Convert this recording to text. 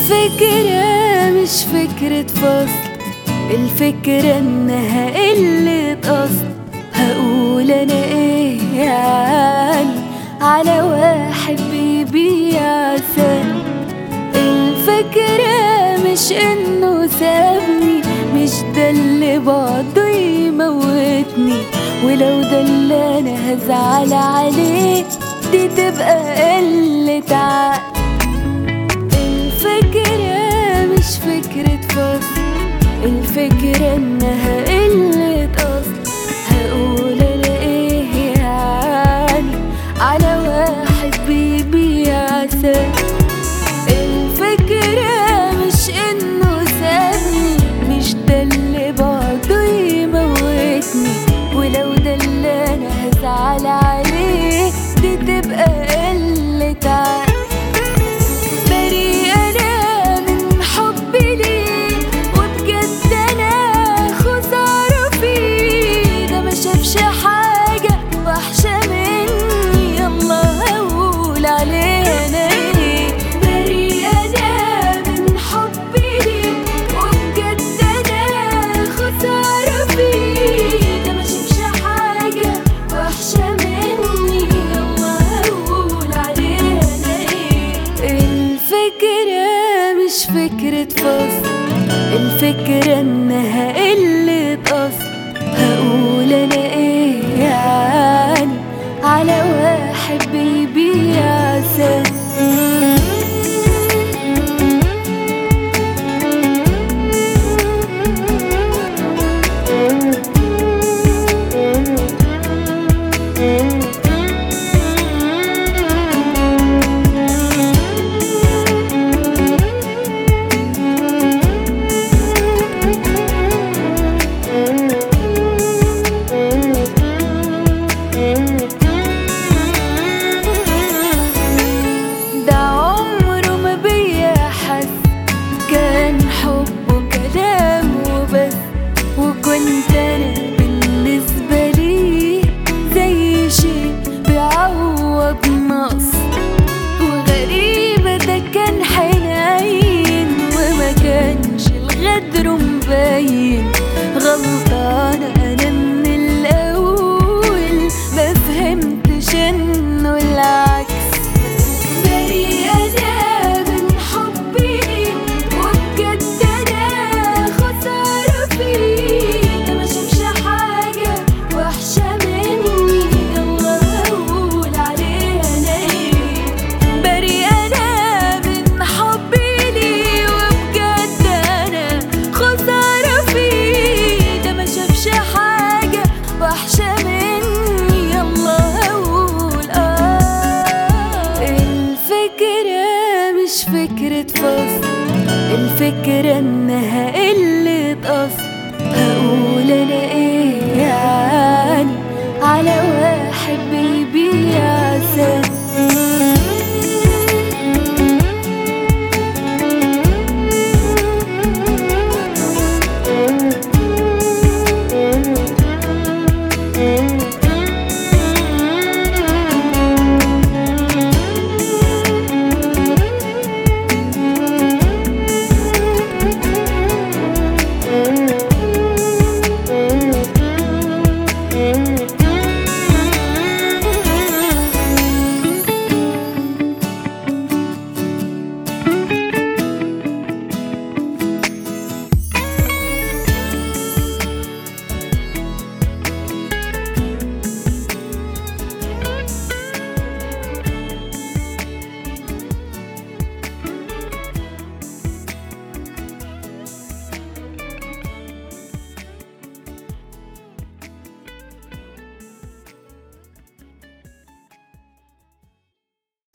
الفكرة مش فكرة فصل الفكرة انها قلة اصل هقول انا ايه يعني على واحد بيبيع عسل الفكرة مش انه سابني مش ده اللي بعده يموتني ولو ده اللي انا هزعل عليه دي تبقى قلة عقل الفكرة مش فكرة فصل الفكرة انها قلة اصل هقول انا ايه يعني على واحد بيبيع عسل الفكرة مش انه سابني مش ده اللي بعده يموتني ولو ده اللي انا هزعل عليه دي تبقى قلة عقل بريئة من حبي ليه وبجد انا خسارة فيه ده ما شافش حاجة وحشة مني يلا هقول عليه انا ايه بريئة من حبي ليه وبجد انا خسارة فيه ده ما شافش حاجة وحشة مني يلا هقول عليه انا ايه الفكرة مش فكرة فصل الفكرة انها قلة اصل هقول انا ايه يعني على واحد بيبيع عسل ده عمره ما بيحس كان حبه كلام وبس وكنت انا بالنسبة لي زي شيء بيعوض نقص وغريبة ده كان حنين وما كانش الغدر مبين غلطانة أنا من الأول ما فهمتش إنه العكس بريئة من حبي ليك وبجد أنا خسارة فيك ده ما شافش حاجة وحشة مني يلا هقول عليه أنا إيه بريئة من حبي ليه وبجد أنا خسارة فيه ده ما شافش حاجة وحشة مني يلا هقول آه الفكرة مش فكرة فصل الفكرة انها قلة اصل هقول انا ايه يعني على واحد بيبيع عسل